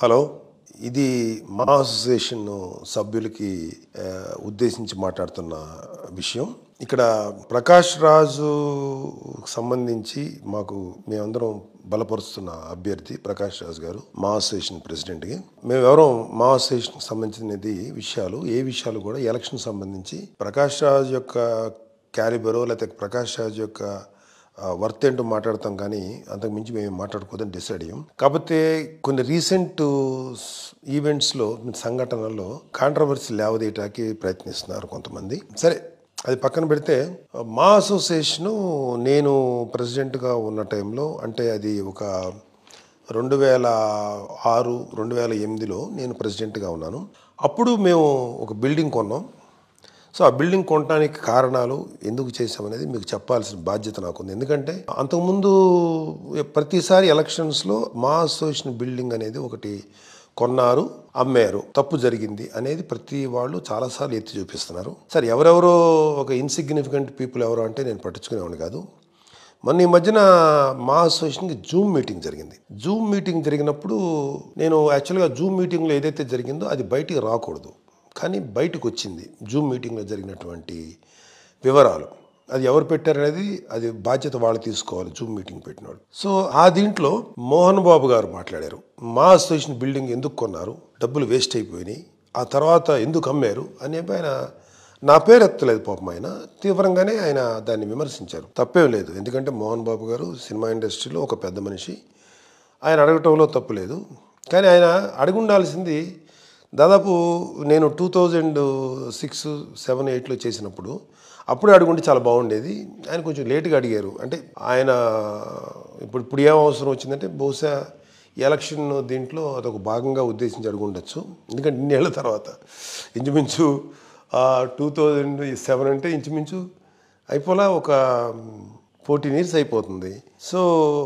hello ఇది మా association సభ్యులకి ఆ, ఉద్దేశించి మాట్లాడుతున్న విషయం ఇక్కడ ప్రకాష్ రాజు సంబంధించి మాకు మేమందరం బలపరుస్తున్న అభ్యర్థి ప్రకాష్ రాజు గారు మా అసోసియేషన్ ప్రెసిడెంట్కి మేము ఎవరో మా అసోసియేషన్కి సంబంధించినది విషయాలు ఏ విషయాలు కూడా ఎలక్షన్ సంబంధించి ప్రకాష్ రాజు యొక్క క్యాలిబరో లేకపోతే ప్రకాష్ రాజు యొక్క వర్త్ ఏంటో మాట్లాడతాం కానీ అంతకు మించి మేము మాట్లాడుకోదని డిసైడ్ అయ్యాం కాకపోతే కొన్ని రీసెంట్ ఈవెంట్స్లో సంఘటనల్లో కాంట్రవర్సీ లేవదీయటానికి ప్రయత్నిస్తున్నారు కొంతమంది సరే అది పక్కన పెడితే మా అసోసియేషను నేను ప్రెసిడెంట్గా ఉన్న టైంలో అంటే అది ఒక రెండు వేల ఆరు రెండు వేల ఎనిమిదిలో నేను ప్రెసిడెంట్గా ఉన్నాను అప్పుడు మేము ఒక బిల్డింగ్ కొన్నాం సో ఆ బిల్డింగ్ కొనడానికి కారణాలు ఎందుకు చేశామనేది మీకు చెప్పాల్సిన బాధ్యత నాకుంది ఎందుకంటే అంతకుముందు ప్రతిసారి ఎలక్షన్స్లో మా అసోసియేషన్ బిల్డింగ్ అనేది ఒకటి కొన్నారు అమ్మారు తప్పు జరిగింది అనేది ప్రతి వాళ్ళు చాలాసార్లు ఎత్తి చూపిస్తున్నారు సరే ఎవరెవరో ఒక ఇన్సిగ్నిఫికెంట్ పీపుల్ ఎవరో అంటే నేను పట్టించుకునేవాడిని కాదు మొన్న ఈ మధ్యన మా అసోసియేషన్కి జూమ్ మీటింగ్ జరిగింది జూమ్ మీటింగ్ జరిగినప్పుడు నేను యాక్చువల్గా జూమ్ మీటింగ్లో ఏదైతే జరిగిందో అది బయటికి రాకూడదు కానీ బయటకు వచ్చింది జూమ్ మీటింగ్లో జరిగినటువంటి వివరాలు అది ఎవరు పెట్టారనేది అది బాధ్యత వాళ్ళు తీసుకోవాలి జూమ్ మీటింగ్ పెట్టినవాడు సో ఆ దీంట్లో మోహన్ బాబు గారు మాట్లాడారు మా అసోసియేషన్ బిల్డింగ్ ఎందుకు కొన్నారు డబ్బులు వేస్ట్ అయిపోయినాయి ఆ తర్వాత ఎందుకు అమ్మారు అని ఆయన నా పేరు ఎత్తలేదు పాపం ఆయన తీవ్రంగానే ఆయన దాన్ని విమర్శించారు తప్పేం లేదు ఎందుకంటే మోహన్ బాబు గారు సినిమా ఇండస్ట్రీలో ఒక పెద్ద మనిషి ఆయన అడగటంలో తప్పు లేదు కానీ ఆయన అడిగి ఉండాల్సింది దాదాపు నేను టూ థౌజండ్ సిక్స్ సెవెన్ ఎయిట్లో చేసినప్పుడు అప్పుడే అడుగుంటే చాలా బాగుండేది ఆయన కొంచెం లేట్గా అడిగారు అంటే ఆయన ఇప్పుడు ఇప్పుడు ఏం అవసరం వచ్చిందంటే బహుశా ఈ ఎలక్షన్ దీంట్లో అదొక భాగంగా ఉద్దేశించి అడుగుండొచ్చు ఎందుకంటే ఇన్నేళ్ల తర్వాత ఇంచుమించు టూ థౌజండ్ సెవెన్ అంటే ఇంచుమించు అయిపోలా ఒక ఫోర్టీన్ ఇయర్స్ అయిపోతుంది సో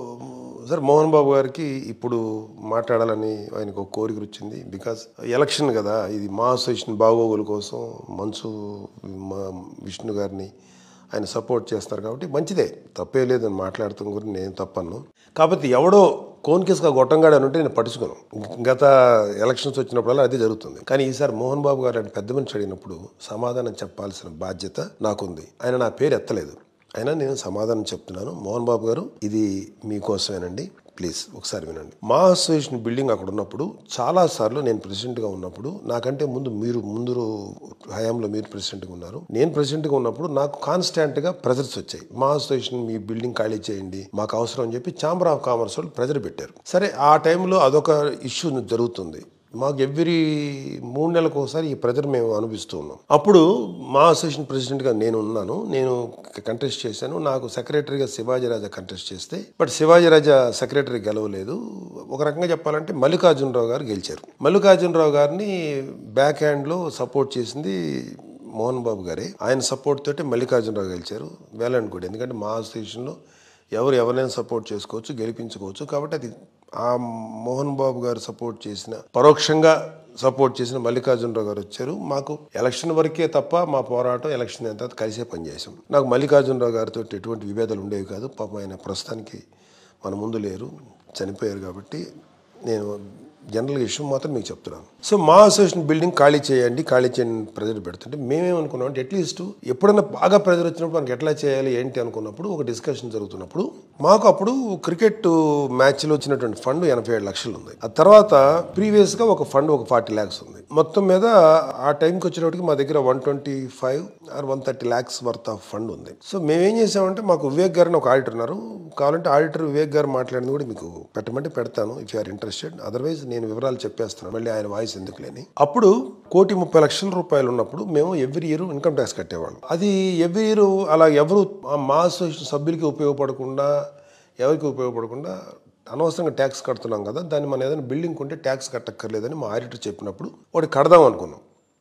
సార్ మోహన్ బాబు గారికి ఇప్పుడు మాట్లాడాలని ఆయనకు ఒక కోరిక వచ్చింది బికాస్ ఎలక్షన్ కదా ఇది మా అసోసియేషన్ బాగోగుల కోసం మంచు మా విష్ణు గారిని ఆయన సపోర్ట్ చేస్తారు కాబట్టి మంచిదే తప్పే లేదని మాట్లాడటం గురించి నేను తప్పను కాకపోతే ఎవడో కోన్కేస్గా గొట్టంగాడు అని ఉంటే నేను పట్టించుకోను గత ఎలక్షన్స్ వచ్చినప్పుడల్లా అదే జరుగుతుంది కానీ ఈసారి మోహన్ బాబు గారు అంటే పెద్ద మనిషి అడిగినప్పుడు సమాధానం చెప్పాల్సిన బాధ్యత నాకుంది ఆయన నా పేరు ఎత్తలేదు అయినా నేను సమాధానం చెప్తున్నాను మోహన్ బాబు గారు ఇది మీకోసమేనండి ప్లీజ్ ఒకసారి వినండి మా అసోసియేషన్ బిల్డింగ్ అక్కడ ఉన్నప్పుడు చాలా సార్లు నేను ప్రెసిడెంట్గా ఉన్నప్పుడు నాకంటే ముందు మీరు ముందు హయాంలో మీరు ప్రెసిడెంట్గా ఉన్నారు నేను ప్రెసిడెంట్గా ఉన్నప్పుడు నాకు కాన్స్టాంట్గా ప్రెజర్స్ వచ్చాయి మా అసోసియేషన్ మీ బిల్డింగ్ ఖాళీ చేయండి మాకు అవసరం అని చెప్పి ఛాంబర్ ఆఫ్ కామర్స్ వాళ్ళు ప్రెజర్ పెట్టారు సరే ఆ టైంలో అదొక ఇష్యూ జరుగుతుంది మాకు ఎవ్రీ మూడు నెలలకు ఒకసారి ఈ ప్రెజర్ మేము అనుభవిస్తూ ఉన్నాం అప్పుడు మా అసోసియేషన్ ప్రెసిడెంట్గా నేను ఉన్నాను నేను కంటెస్ట్ చేశాను నాకు సెక్రటరీగా శివాజీరాజా కంటెస్ట్ చేస్తే బట్ శివాజీరాజా సెక్రటరీ గెలవలేదు ఒక రకంగా చెప్పాలంటే మల్లికార్జునరావు గారు గెలిచారు మల్లికార్జునరావు గారిని బ్యాక్ హ్యాండ్లో సపోర్ట్ చేసింది మోహన్ బాబు గారే ఆయన సపోర్ట్ తోటి మల్లికార్జునరావు గెలిచారు వేల్ అండ్ గుడ్ ఎందుకంటే మా అసోసియేషన్లో ఎవరు ఎవరైనా సపోర్ట్ చేసుకోవచ్చు గెలిపించుకోవచ్చు కాబట్టి అది ఆ మోహన్ బాబు గారు సపోర్ట్ చేసిన పరోక్షంగా సపోర్ట్ చేసిన మల్లికార్జునరావు గారు వచ్చారు మాకు ఎలక్షన్ వరకే తప్ప మా పోరాటం ఎలక్షన్ అయిన తర్వాత కలిసే పనిచేసాం నాకు మల్లికార్జునరావు గారితో ఎటువంటి విభేదాలు ఉండేవి కాదు పాపం ఆయన ప్రస్తుతానికి మన ముందు లేరు చనిపోయారు కాబట్టి నేను జనరల్గా ఇష్యూ మాత్రం మీకు చెప్తున్నాను సో మా అసోసియేషన్ బిల్డింగ్ ఖాళీ చేయండి ఖాళీ చేయండి ప్రెజర్ పెడుతుంటే మేమేమనుకున్నాం అంటే అట్లీస్ట్ ఎప్పుడైనా బాగా ప్రెజర్ వచ్చినప్పుడు మనకి ఎట్లా చేయాలి ఏంటి అనుకున్నప్పుడు ఒక డిస్కషన్ జరుగుతున్నప్పుడు మాకు అప్పుడు క్రికెట్ మ్యాచ్లో వచ్చినటువంటి ఫండ్ ఎనభై ఏడు లక్షలు ఉంది ఆ తర్వాత ప్రీవియస్గా ఒక ఫండ్ ఒక ఫార్టీ ల్యాక్స్ ఉంది మొత్తం మీద ఆ టైంకి వచ్చేటప్పటికి మా దగ్గర one twenty five or one thirty lakhs worth of fund ఉంది సో మేమేం చేసామంటే మాకు వివేక్ గారిని ఒక ఆడిటర్ ఉన్నారు కావాలంటే ఆడిటర్ వివేక్ గారు మాట్లాడింది కూడా మీకు పెట్టమంటే పెడతాను if you are interested otherwise నేను వివరాలు చెప్పేస్తున్నాను మళ్ళీ ఆయన వాయిస్ ఎందుకు లేని అప్పుడు కోటి ముప్పై లక్షల రూపాయలు ఉన్నప్పుడు మేము ఎవ్రీ ఇయర్ ఇన్కమ్ ట్యాక్స్ కట్టేవాళ్ళం అది ఎవ్రీ ఇయర్ అలా ఎవరు మా అసోసియేషన్ సభ్యులకి ఉపయోగపడకుండా ఎవరికి ఉపయోగపడకుండా అనవసరంగా ట్యాక్స్ కడుతున్నాం కదా దాన్ని మనం ఏదైనా బిల్డింగ్ కొంటే ట్యాక్స్ కట్టక్కర్లేదని మా ఆడిటర్ చెప్పినప్పుడు ఒకటి కడదాం అనుకున్నాం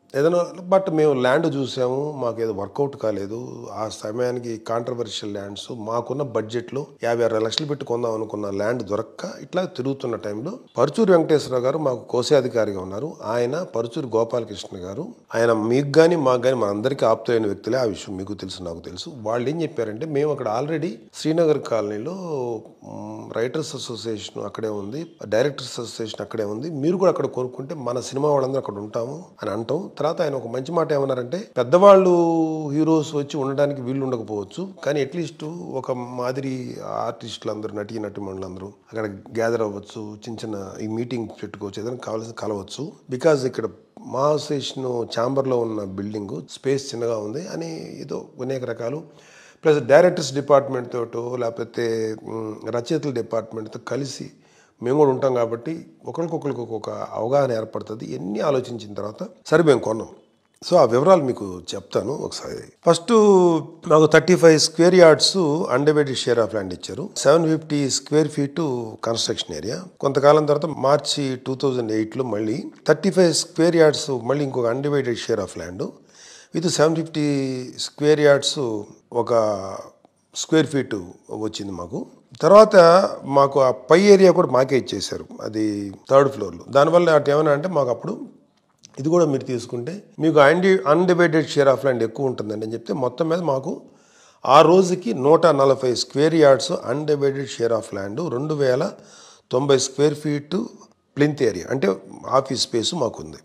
ఏదైనా బట్ మేము ల్యాండ్ చూసాము మాకు ఏదో వర్కౌట్ కాలేదు ఆ సమయానికి కాంట్రవర్షియల్ ల్యాండ్స్ మాకున్న బడ్జెట్లో యాభై అరవై లక్షలు పెట్టి కొందాం అనుకున్న ల్యాండ్ దొరక్క ఇట్లా తిరుగుతున్న టైంలో పరుచూరి వెంకటేశ్వర గారు మాకు కోశాధికారిగా ఉన్నారు ఆయన పరుచూరి గోపాలకృష్ణ గారు ఆయన మీకు కానీ మాకు కానీ మనందరికీ ఆప్తమైన వ్యక్తులే ఆ విషయం మీకు తెలుసు నాకు తెలుసు వాళ్ళు ఏం చెప్పారంటే మేము అక్కడ ఆల్రెడీ శ్రీనగర్ కాలనీలో మ్, రైటర్స్ అసోసియేషన్ అక్కడే ఉంది డైరెక్టర్స్ అసోసియేషన్ అక్కడే ఉంది మీరు కూడా అక్కడ కొనుక్కుంటే మన సినిమా వాళ్ళందరూ అక్కడ ఉంటాము అని అంటాం తర్వాత ఆయన ఒక మంచి మాట ఏమన్నారంటే పెద్దవాళ్ళు హీరోస్ వచ్చి ఉండడానికి వీళ్ళు ఉండకపోవచ్చు కానీ అట్లీస్ట్ ఒక మాదిరి ఆర్టిస్టులు అందరూ నటి నటిమణులు అందరూ అక్కడ గ్యాదర్ అవ్వచ్చు చిన్న చిన్న ఈ మీటింగ్ పెట్టుకోవచ్చు ఏదైనా కావాల్సిన కలవచ్చు బికాజ్ ఇక్కడ మా అసోసియేషన్ ఛాంబర్లో ఉన్న బిల్డింగ్ స్పేస్ చిన్నగా ఉంది అని ఏదో అనేక రకాలు ప్లస్ డైరెక్టర్స్ డిపార్ట్మెంట్ తోటో లేకపోతే మ్, రచయితల డిపార్ట్మెంట్తో కలిసి మేము కూడా ఉంటాం కాబట్టి ఒకరికొకరికి ఒక అవగాహన ఏర్పడుతుంది ఎన్ని ఆలోచించిన తర్వాత సరే మేము కొన్నాం సో ఆ వివరాలు మీకు చెప్తాను ఒకసారి ఫస్ట్ మాకు thirty five square yards undivided share of land ఇచ్చారు seven fifty square feet construction area కొంతకాలం తర్వాత మార్చి టూ థౌజండ్ ఎయిట్లో మళ్ళీ థర్టీ ఫైవ్ స్క్వేర్ యార్డ్స్ మళ్ళీ ఇంకొక undivided share of land with seven fifty square yards ఒక స్క్వేర్ ఫీట్ వచ్చింది మాకు తర్వాత మాకు ఆ పై ఏరియా కూడా మాకే ఇచ్చేశారు అది థర్డ్ ఫ్లోర్లో దానివల్ల అటు ఏమైనా అంటే మాకు అప్పుడు ఇది కూడా మీరు తీసుకుంటే మీకు అన్డి అన్డివైడెడ్ షేర్ ఆఫ్ ల్యాండ్ ఎక్కువ ఉంటుందండి అని చెప్తే మొత్తం మీద మాకు ఆ రోజుకి నూట నలభై square yards undivided share of land రెండు వేల తొంభై స్క్వేర్ ఫీట్ ప్లింత్ ఏరియా అంటే ఆఫీస్ స్పేస్ మాకుంది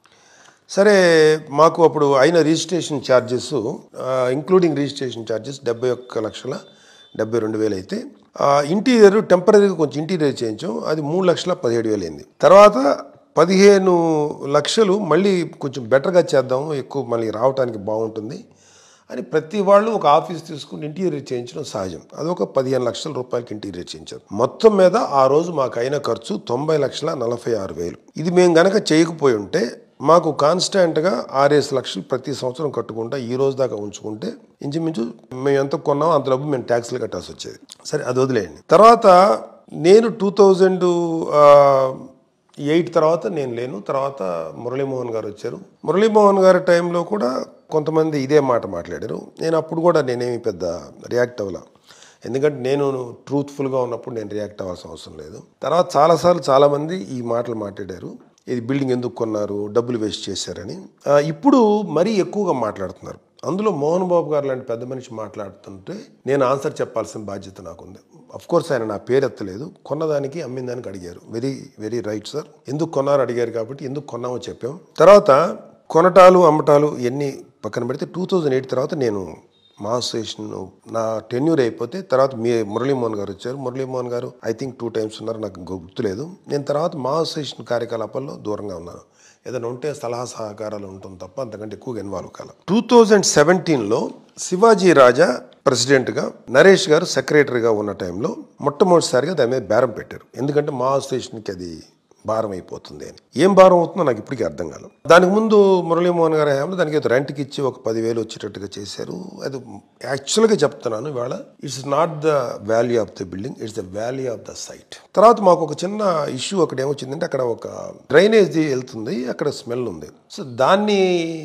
సరే మాకు అప్పుడు అయిన registration charges including registration charges డెబ్బై ఒక్క లక్షల డెబ్బై రెండు వేలు అయితే ఇంటీరియర్ టెంపరీగా కొంచెం ఇంటీరియర్ చేయించాం అది మూడు లక్షల పదిహేడు వేలు అయింది తర్వాత పదిహేను లక్షలు మళ్ళీ కొంచెం బెటర్గా చేద్దాము ఎక్కువ మళ్ళీ రావడానికి బాగుంటుంది అని ప్రతి వాళ్ళు ఒక ఆఫీస్ తీసుకుని ఇంటీరియర్ చేయించడం సహజం అదొక పదిహేను లక్షల రూపాయలకి ఇంటీరియర్ చేయించారు మొత్తం మీద ఆ రోజు మాకు అయిన ఖర్చు తొంభై లక్షల నలభై ఆరు వేలు ఇది మేము గనక చేయకపోయి ఉంటే మాకు కాన్స్టాంట్గా ఆరేసి లక్షలు ప్రతి సంవత్సరం కట్టుకుంటా ఈ రోజు దాకా ఉంచుకుంటే ఇంచుమించు మేము ఎంత కొన్నామో అంత డబ్బు మేము ట్యాక్స్లు కట్టాల్సి వచ్చేది సరే అది వదిలేయండి తర్వాత నేను టూ థౌజండ్ ఎయిట్ తర్వాత నేను లేను తర్వాత మురళీమోహన్ గారు వచ్చారు మురళీమోహన్ గారి టైంలో కూడా కొంతమంది ఇదే మాట మాట్లాడారు నేను అప్పుడు కూడా నేనేమి పెద్ద రియాక్ట్ అవ్వాల ఎందుకంటే నేను ట్రూత్ఫుల్గా ఉన్నప్పుడు నేను రియాక్ట్ అవ్వాల్సిన అవసరం లేదు తర్వాత చాలాసార్లు చాలామంది ఈ మాటలు మాట్లాడారు ఇది బిల్డింగ్ ఎందుకు కొన్నారు డబ్బులు వేస్ట్ చేశారని ఆ, ఇప్పుడు మరీ ఎక్కువగా మాట్లాడుతున్నారు అందులో మోహన్ బాబు గారు లాంటి పెద్ద మనిషి మాట్లాడుతుంటే నేను ఆన్సర్ చెప్పాల్సిన బాధ్యత నాకుంది అఫ్ కోర్స్ ఆయన నా పేరు ఎత్తలేదు కొన్నదానికి అమ్మిన దానికి అడిగారు వెరీ వెరీ రైట్ సార్ ఎందుకు కొన్నారు అడిగారు కాబట్టి ఎందుకు కొన్నామో చెప్పాం తర్వాత కొనటాలు అమ్మటాలు ఇవన్నీ పక్కన పెడితే టూ థౌజండ్ ఎయిట్ తర్వాత నేను మా అసోసియేషన్ నా టెన్యూర్ అయిపోతే తర్వాత మీ మురళీమోహన్ గారు వచ్చారు మురళీమోహన్ గారు ఐ థింక్ టూ టైమ్స్ ఉన్నారు నాకు గుర్తులేదు నేను తర్వాత మా అసోసియేషన్ కార్యకలాపాల్లో దూరంగా ఉన్నాను ఏదైనా ఉంటే సలహా సహకారాలు ఉంటుంది తప్ప అంతకంటే ఎక్కువగా ఇన్వాల్వ్ కాల టూ థౌజండ్ సెవెంటీన్లో శివాజీ రాజా ప్రెసిడెంట్గా నరేష్ గారు సెక్రటరీగా ఉన్న టైంలో మొట్టమొదటిసారిగా దాని మీద బేరం పెట్టారు ఎందుకంటే మా అసోసియేషన్కి అది భారం అయిపోతుంది అని ఏం భారం అవుతుందో నాకు ఇప్పటికీ అర్థం కాదు దానికి ముందు మురళీమోహన్ గారి హయాంలో దానికి ఏదో రెంట్కి ఇచ్చి ఒక పదివేలు వచ్చేటట్టుగా చేశారు అది యాక్చువల్గా చెప్తున్నాను ఇవాళ it's not the value of the building it's the value of the site తర్వాత మాకు ఒక చిన్న ఇష్యూ అక్కడ ఏమొచ్చిందంటే అక్కడ ఒక డ్రైనేజ్ వెళ్తుంది అక్కడ స్మెల్ ఉంది సో దాన్ని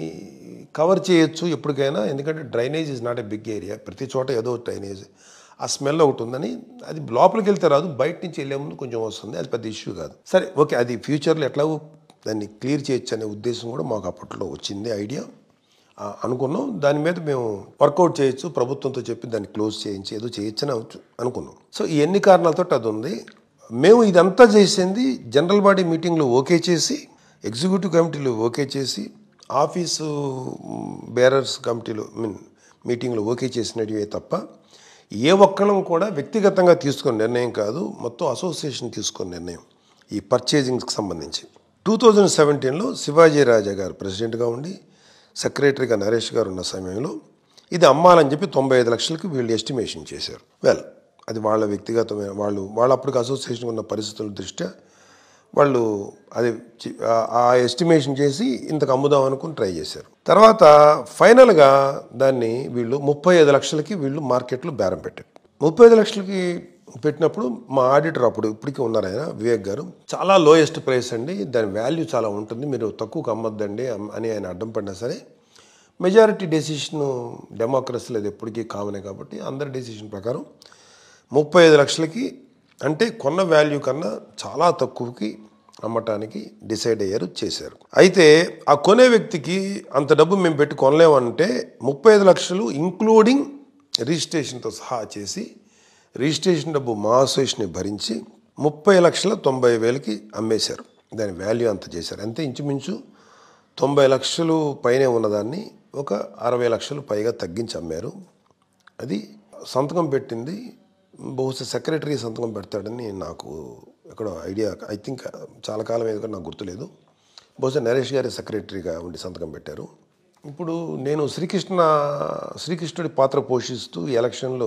కవర్ చేయొచ్చు ఎప్పటికైనా ఎందుకంటే drainage is not a big area ప్రతి చోట ఏదో డ్రైనేజ్ ఆ స్మెల్ ఒకటి ఉందని అది లోపలికి వెళ్తే రాదు బయట నుంచి వెళ్ళే ముందు కొంచెం వస్తుంది అది పెద్ద ఇష్యూ కాదు సరే ఓకే అది ఫ్యూచర్లో ఎట్లాగో దాన్ని క్లియర్ చేయొచ్చు అనే ఉద్దేశం కూడా మాకు అప్పట్లో వచ్చింది ఐడియా ఆ, అనుకున్నాం దాని మీద మేము వర్కౌట్ చేయొచ్చు ప్రభుత్వంతో చెప్పి దాన్ని క్లోజ్ చేయించి ఏదో చేయొచ్చు అని అను- అనుకున్నాం సో ఈ ఎన్ని కారణాలతో అది ఉంది మేము ఇదంతా చేసింది జనరల్ బాడీ మీటింగ్లో ఓకే చేసి ఎగ్జిక్యూటివ్ కమిటీలో ఓకే చేసి ఆఫీసు బేరర్స్ కమిటీలో మీన్ మీటింగ్లో ఓకే చేసినవి తప్ప ఏ ఒక్కళ్ళం కూడా వ్యక్తిగతంగా తీసుకున్న నిర్ణయం కాదు మొత్తం అసోసియేషన్ తీసుకున్న నిర్ణయం ఈ పర్చేజింగ్కి సంబంధించి టూ థౌజండ్ సెవెంటీన్లో శివాజీ రాజా గారు ప్రెసిడెంట్గా ఉండి సెక్రటరీగా నరేష్ గారు ఉన్న సమయంలో ఇది అమ్మాలని చెప్పి తొంభై ఐదు లక్షలకి వీళ్ళు ఎస్టిమేషన్ చేశారు వెల్ అది వాళ్ళ వ్యక్తిగతమైన వాళ్ళు వాళ్ళ అప్పటికి అసోసియేషన్ ఉన్న పరిస్థితుల దృష్ట్యా వాళ్ళు అది చి- ఆ- ఆ ఎస్టిమేషన్ చేసి ఇంతకు అమ్ముదాం అనుకుని ట్రై చేశారు తర్వాత ఫైనల్గా దాన్ని వీళ్ళు ముప్పై ఐదు లక్షలకి వీళ్ళు మార్కెట్లో బేరం పెట్టారు ముప్పై ఐదు లక్షలకి పెట్టినప్పుడు మా ఆడిటర్ అప్పుడు ఇప్పటికీ ఉన్నారు ఆయన వివేక్ గారు చాలా లోయెస్ట్ ప్రైస్ అండి దాని వాల్యూ చాలా ఉంటుంది మీరు తక్కువకు అమ్మొద్దండి అమ్- అని ఆయన అడ్డం పడినా సరే మెజారిటీ డెసిషన్ డెమోక్రసీలో అది ఎప్పటికీ కామనే కాబట్టి అందరి డెసిషన్ ప్రకారం ముప్పై ఐదు లక్షలకి అంటే కొన్న వాల్యూ కన్నా చాలా తక్కువకి అమ్మటానికి డిసైడ్ అయ్యారు చేశారు అయితే ఆ కొనే వ్యక్తికి అంత డబ్బు మేము పెట్టి కొనలేమంటే ముప్పై ఐదు లక్షలు ఇంక్లూడింగ్ రిజిస్ట్రేషన్తో సహా చేసి రిజిస్ట్రేషన్ డబ్బు మా అసోసియేషన్ భరించి ముప్పై లక్షల తొంభై వేలకి అమ్మేశారు దాని వాల్యూ అంత చేశారు అంతే ఇంచుమించు తొంభై లక్షలు పైనే ఉన్నదాన్ని ఒక అరవై లక్షలు పైగా తగ్గించి అమ్మారు అది సంతకం పెట్టింది బహుశా సెక్రటరీ సంతకం పెడతాడని నాకు ఎక్కడ ఐడియా ఐ థింక్ చాలా కాలం ఏదో నాకు గుర్తులేదు బహుశా నరేష్ గారి సెక్రటరీగా ఉండి సంతకం పెట్టారు ఇప్పుడు నేను శ్రీకృష్ణ శ్రీకృష్ణుడి పాత్ర పోషిస్తూ ఈ ఎలక్షన్లో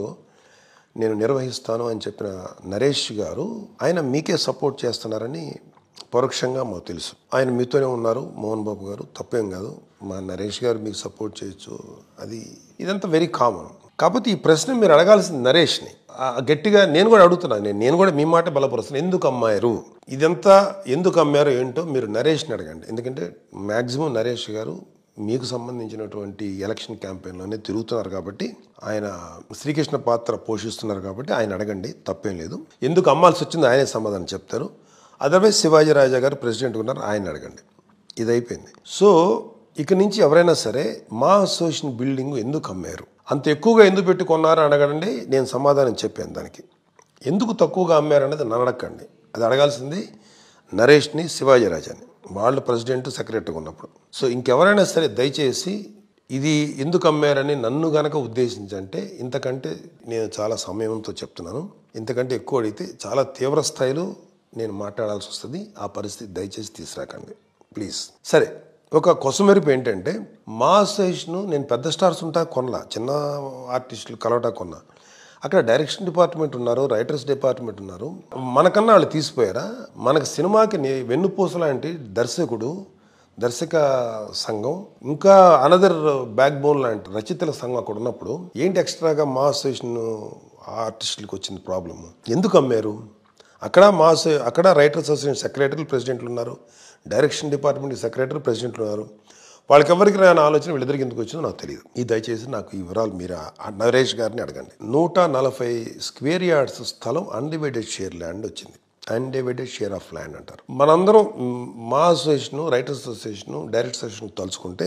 నేను నిర్వహిస్తాను అని చెప్పిన నరేష్ గారు ఆయన మీకే సపోర్ట్ చేస్తున్నారని పరోక్షంగా మాకు తెలుసు ఆయన మీతోనే ఉన్నారు మోహన్ బాబు గారు తప్పేం కాదు మా నరేష్ గారు మీకు సపోర్ట్ చేయొచ్చు అది ఇదంతా వెరీ కామన్ కాకపోతే ఈ ప్రశ్న మీరు అడగాల్సింది నరేష్ని ఆ గట్టిగా నేను కూడా అడుగుతున్నాను నేను నేను కూడా మీ మాట బలపరుస్తున్నాను ఎందుకు అమ్మారు ఇదంతా ఎందుకు అమ్మారు ఏంటో మీరు నరేష్ని అడగండి ఎందుకంటే మ్యాక్సిమం నరేష్ గారు మీకు సంబంధించినటువంటి ఎలక్షన్ క్యాంపెయిన్లోనే తిరుగుతున్నారు కాబట్టి ఆయన శ్రీకృష్ణ పాత్ర పోషిస్తున్నారు కాబట్టి ఆయన అడగండి తప్పేం లేదు ఎందుకు అమ్మాల్సి వచ్చింది ఆయనే సమాధానం చెప్తారు అదర్వైజ్ శివాజీ రాజా గారు ప్రెసిడెంట్ ఉన్నారు ఆయన అడగండి ఇది అయిపోయింది సో ఇక నుంచి ఎవరైనా సరే మా అసోసియేషన్ బిల్డింగ్ ఎందుకు అమ్మారు అంత ఎక్కువగా ఎందుకు పెట్టుకున్నారు అడగండి నేను సమాధానం చెప్పాను దానికి ఎందుకు తక్కువగా అమ్మారు అనేది నన్ను అడగండి అది అడగాల్సింది నరేష్ని శివాజీ రాజాని వాళ్ళు ప్రెసిడెంట్ సెక్రటరీగా ఉన్నప్పుడు సో ఇంకెవరైనా సరే దయచేసి ఇది ఎందుకు అమ్మారని నన్ను గనక ఉద్దేశించంటే ఇంతకంటే నేను చాలా సమయంతో చెప్తున్నాను ఇంతకంటే ఎక్కువ అడిగితే చాలా తీవ్ర స్థాయిలో నేను మాట్లాడాల్సి వస్తుంది ఆ పరిస్థితి దయచేసి తీసుకురాకండి ప్లీజ్ సరే ఒక కొసమెరుపు ఏంటంటే మా అసోసియేషన్ నేను పెద్ద స్టార్స్ ఉంటా కొనలా చిన్న ఆర్టిస్టులు కలవటా కొన్నా అక్కడ డైరెక్షన్ డిపార్ట్మెంట్ ఉన్నారు రైటర్స్ డిపార్ట్మెంట్ ఉన్నారు మనకన్నా వాళ్ళు తీసిపోయారా మనకు సినిమాకి నే- వెన్నుపూస లాంటి దర్శకుడు దర్శక సంఘం ఇంకా అనదర్ బ్యాక్ బోన్ లాంటి రచయితల సంఘం అక్కడ ఉన్నప్పుడు ఏంటి ఎక్స్ట్రాగా మా అసోసియేషన్ ఆర్టిస్టులకు వచ్చింది ప్రాబ్లమ్ ఎందుకు అమ్మారు అక్కడ మా అసో- అక్కడ రైటర్స్ అసోసియేషన్ సెక్రటరీలు ప్రెసిడెంట్లు ఉన్నారు డైరెక్షన్ డిపార్ట్మెంట్ సెక్రటరీ ప్రెసిడెంట్లు ఉన్నారు వాళ్ళకి ఎవరికి రాని ఆలోచన వీళ్ళిద్దరికి ఎందుకు వచ్చిందో నాకు తెలియదు ఈ దయచేసి నాకు ఈ వివరాలు మీరు ఆ- ఆ నరేష్ గారిని అడగండి నూట నలభై స్క్వేర్ యార్డ్స్ స్థలం అన్డివైడెడ్ షేర్ ల్యాండ్ వచ్చింది అన్డివైడెడ్ షేర్ ఆఫ్ ల్యాండ్ అంటారు మనందరం మ్, మా association writers association director association తలుచుకుంటే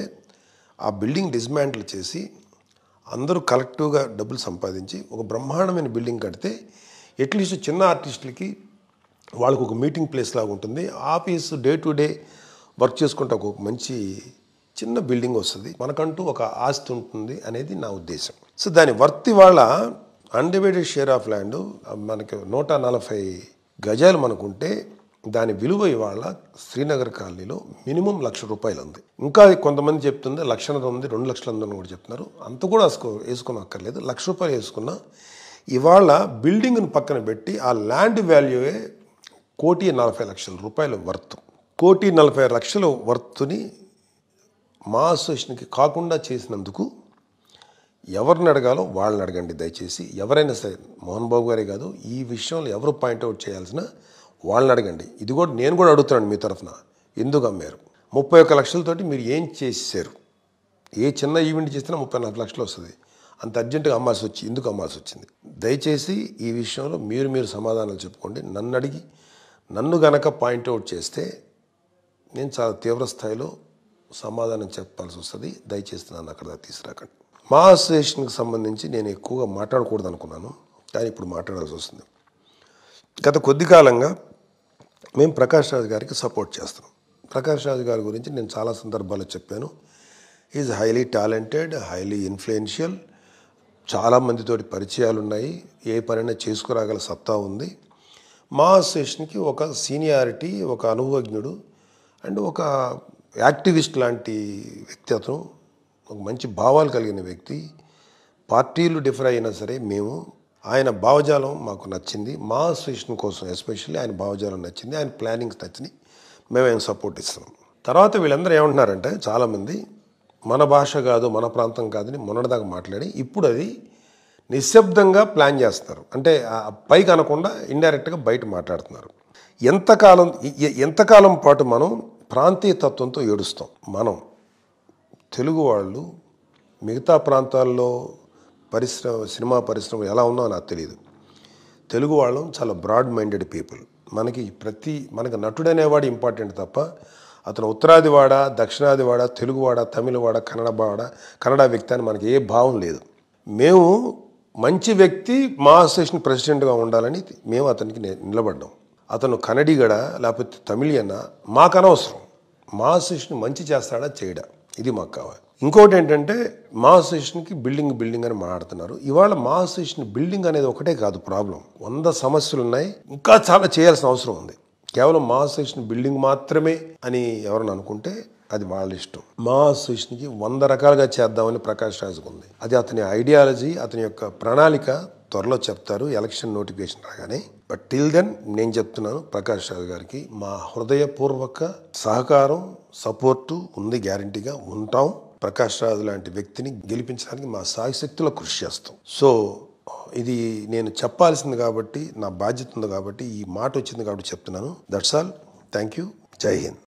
ఆ బిల్డింగ్ డిస్మాంటిల్ చేసి అందరూ కలెక్టివ్గా డబ్బులు సంపాదించి ఒక బ్రహ్మాండమైన బిల్డింగ్ కడితే అట్లీస్ట్ చిన్న ఆర్టిస్టులకి వాళ్ళకు ఒక మీటింగ్ ప్లేస్ లాగా ఉంటుంది office day to day work చేసుకుంటే ఒక మంచి చిన్న బిల్డింగ్ వస్తుంది మనకంటూ ఒక ఆస్తి ఉంటుంది అనేది నా ఉద్దేశం సో దాని వర్తి వాళ్ళ అన్డివైడెడ్ షేర్ ఆఫ్ ల్యాండ్ మనకి నూట నలభై గజాలు మనకుంటే దాని విలువ ఇవాళ శ్రీనగర్ కాలనీలో మినిమం లక్ష రూపాయలు ఉంది ఇంకా కొంతమంది చెప్తుంది లక్షన్నర ఉంది రెండు లక్షలు ఉందని కూడా చెప్తున్నారు అంత కూడా వేసుకో వేసుకుని అక్కర్లేదు లక్ష రూపాయలు వేసుకున్నా ఇవాళ బిల్డింగ్ను పక్కన పెట్టి ఆ ల్యాండ్ వాల్యూయే కోటి నలభై లక్షల రూపాయలు వర్త్ కోటి నలభై లక్షల వర్త్ని మా అసోసియేషన్కి కాకుండా చేసినందుకు ఎవరిని అడగాలో వాళ్ళని అడగండి దయచేసి ఎవరైనా సరే మోహన్ బాబు గారే కాదు ఈ విషయంలో ఎవరు పాయింట్అవుట్ చేయాల్సిన వాళ్ళని అడగండి ఇది కూడా నేను కూడా అడుగుతున్నాను మీ తరఫున ఎందుకు అమ్మారు ముప్పై ఒక్క లక్షలతోటి మీరు ఏం చేశారు ఏ చిన్న ఈవెంట్ చేసినా ముప్పై నాలుగు లక్షలు వస్తుంది అంత అర్జెంటుగా అమ్మాల్సి వచ్చి ఎందుకు అమ్మాల్సి వచ్చింది దయచేసి ఈ విషయంలో మీరు మీరు సమాధానాలు చెప్పుకోండి నన్ను అడిగి నన్ను గనక పాయింట్అవుట్ చేస్తే నేను చాలా తీవ్ర స్థాయిలో సమాధానం చెప్పాల్సి వస్తుంది దయచేసి నన్ను అక్కడ దాకా తీసుకురాకండి మా అసోసియేషన్కి సంబంధించి నేను ఎక్కువగా మాట్లాడకూడదు అనుకున్నాను కానీ ఇప్పుడు మాట్లాడాల్సి వస్తుంది గత కొద్ది కాలంగా మేము ప్రకాష్ రాజ్ గారికి సపోర్ట్ చేస్తున్నాం ప్రకాష్ రాజ్ గారి గురించి నేను చాలా సందర్భాల్లో చెప్పాను is highly talented highly influential చాలా మందితోటి పరిచయాలు ఉన్నాయి ఏ పనైనా చేసుకురాగల సత్తా ఉంది మా అసోసియేషన్కి ఒక సీనియారిటీ ఒక అనుభవజ్ఞుడు అండ్ ఒక యాక్టివిస్ట్ లాంటి వ్యక్తి అతను ఒక మంచి భావాలు కలిగిన వ్యక్తి పార్టీలు డిఫర్ అయినా సరే మేము ఆయన భావజాలం మాకు నచ్చింది మా అసోసియేషన్ కోసం ఎస్పెషల్లీ ఆయన భావజాలం నచ్చింది ఆయన ప్లానింగ్స్ నచ్చినాయి మేము ఆయన సపోర్ట్ ఇస్తున్నాం తర్వాత వీళ్ళందరూ ఏమంటున్నారంటే చాలామంది మన భాష కాదు మన ప్రాంతం కాదని మొన్నటిదాకా మాట్లాడి ఇప్పుడు అది నిశ్శబ్దంగా ప్లాన్ చేస్తున్నారు అంటే ఆ పైకి అనకుండా ఇండైరెక్ట్గా బయట మాట్లాడుతున్నారు ఎంతకాలం ఎ- ఎంతకాలం పాటు మనం ప్రాంతీయ తత్వంతో ఏడుస్తాం మనం తెలుగు వాళ్ళు మిగతా ప్రాంతాల్లో పరిశ్రమ సినిమా పరిశ్రమ ఎలా ఉందో నాకు తెలియదు తెలుగు వాళ్ళం చాలా బ్రాడ్ మైండెడ్ పీపుల్ మనకి ప్రతి మనకి నటుడు అనేవాడు ఇంపార్టెంట్ తప్ప అతను ఉత్తరాది వాడ దక్షిణాది వాడ తెలుగువాడ తమిళవాడ కన్నడ వాడ కన్నడ వ్యక్తి అని మనకి ఏ భావం లేదు మేము మంచి వ్యక్తి మా అసోసియేషన్ ప్రెసిడెంట్గా ఉండాలని మేము అతనికి ని- నిలబడ్డాం అతను కన్నడిగడ లేకపోతే తమిళియన మాకు అనవసరం మా అసోసియేషన్ మంచి చేస్తాడా చేయడా ఇది మాకు కావాలి ఇంకోటి ఏంటంటే మా అసోసియేషన్కి బిల్డింగ్ బిల్డింగ్ అని మాట్లాడుతున్నారు ఇవాళ మా అసోసియేషన్ బిల్డింగ్ అనేది ఒకటే కాదు ప్రాబ్లం వంద సమస్యలు ఉన్నాయి ఇంకా చాలా చేయాల్సిన అవసరం ఉంది కేవలం మా అసోసియేషన్ బిల్డింగ్ మాత్రమే అని ఎవరైనా అనుకుంటే అది వాళ్ళ ఇష్టం మా అసోసియేషన్కి వంద రకాలుగా చేద్దామని ప్రకాష్ రాజుకు ఉంది అది అతని ఐడియాలజీ అతని యొక్క ప్రణాళిక త్వరలో చెప్తారు ఎలక్షన్ నోటిఫికేషన్ రాగానే బట్ టిల్ దెన్ నేను చెప్తున్నాను ప్రకాష్ రాజు గారికి మా హృదయపూర్వక సహకారం సపోర్టు ఉంది గ్యారంటీగా ఉంటాం ప్రకాష్ రాజు లాంటి వ్యక్తిని గెలిపించడానికి మా సాయశక్తులో కృషి చేస్తాం సో ఇది నేను చెప్పాల్సింది కాబట్టి నా బాధ్యత ఉంది కాబట్టి ఈ మాట వచ్చింది కాబట్టి చెప్తున్నాను దట్స్ ఆల్ థ్యాంక్ యూ జై హింద్